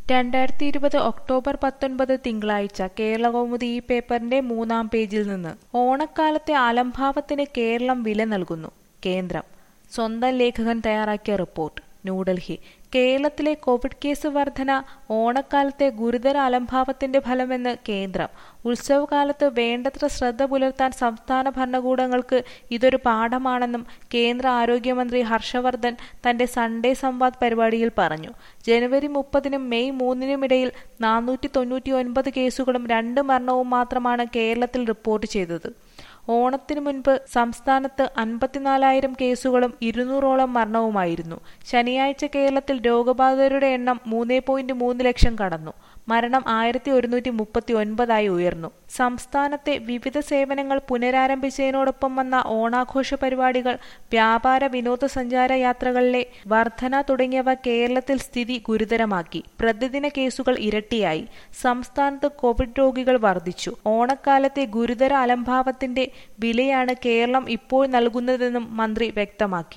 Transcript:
രണ്ടായിരത്തി ഇരുപത് ഒക്ടോബർ പത്തൊൻപത് തിങ്കളാഴ്ച കേരളകൗമുദി ഈ പേപ്പറിന്റെ മൂന്നാം പേജിൽ നിന്ന് ഓണക്കാലത്തെ അലംഭാവത്തിന് കേരളം വില നൽകുന്നു കേന്ദ്രം സ്വന്തം ലേഖകൻ തയ്യാറാക്കിയ റിപ്പോർട്ട് ന്യൂഡൽഹി കേരളത്തിലെ കോവിഡ് കേസ് വർധന ഓണക്കാലത്തെ ഗുരുതര അലംഭാവത്തിന്റെ ഫലമെന്ന് കേന്ദ്രം ഉത്സവകാലത്ത് വേണ്ടത്ര ശ്രദ്ധ പുലർത്താൻ സംസ്ഥാന ഭരണകൂടങ്ങൾക്ക് ഇതൊരു പാഠമാണെന്നും കേന്ദ്ര ആരോഗ്യമന്ത്രി ഹർഷവർദ്ധൻ തന്റെ സൺഡേ സംവാദ് പരിപാടിയിൽ പറഞ്ഞു ജനുവരി മുപ്പതിനും മെയ് മൂന്നിനുമിടയിൽ നാനൂറ്റി തൊണ്ണൂറ്റി ഒൻപത് കേസുകളും രണ്ട് മരണവും മാത്രമാണ് കേരളത്തിൽ റിപ്പോർട്ട് ചെയ്തത് ഓണത്തിനു മുൻപ് സംസ്ഥാനത്ത് അൻപത്തിനാലായിരം കേസുകളും ഇരുന്നൂറോളം മരണവുമായിരുന്നു ശനിയാഴ്ച കേരളത്തിൽ രോഗബാധിതരുടെ എണ്ണം മൂന്ന് പോയിന്റ് മൂന്ന് ലക്ഷം കടന്നു മരണം ആയിരത്തി ഒരുന്നൂറ്റി മുപ്പത്തി ഒൻപതായി ഉയർന്നു സംസ്ഥാനത്തെ വിവിധ സേവനങ്ങൾ പുനരാരംഭിച്ചതിനോടൊപ്പം വന്ന ഓണാഘോഷ പരിപാടികൾ വ്യാപാര വിനോദസഞ്ചാര യാത്രകളിലെ വർധന തുടങ്ങിയവ കേരളത്തിൽ സ്ഥിതി ഗുരുതരമാക്കി പ്രതിദിന കേസുകൾ ഇരട്ടിയായി സംസ്ഥാനത്ത് കോവിഡ് രോഗികൾ വർദ്ധിച്ചു ഓണക്കാലത്തെ ഗുരുതര അലംഭാവത്തിന്റെ വിലയാണ് കേരളം ഇപ്പോൾ നൽകുന്നതെന്നും മന്ത്രി വ്യക്തമാക്കി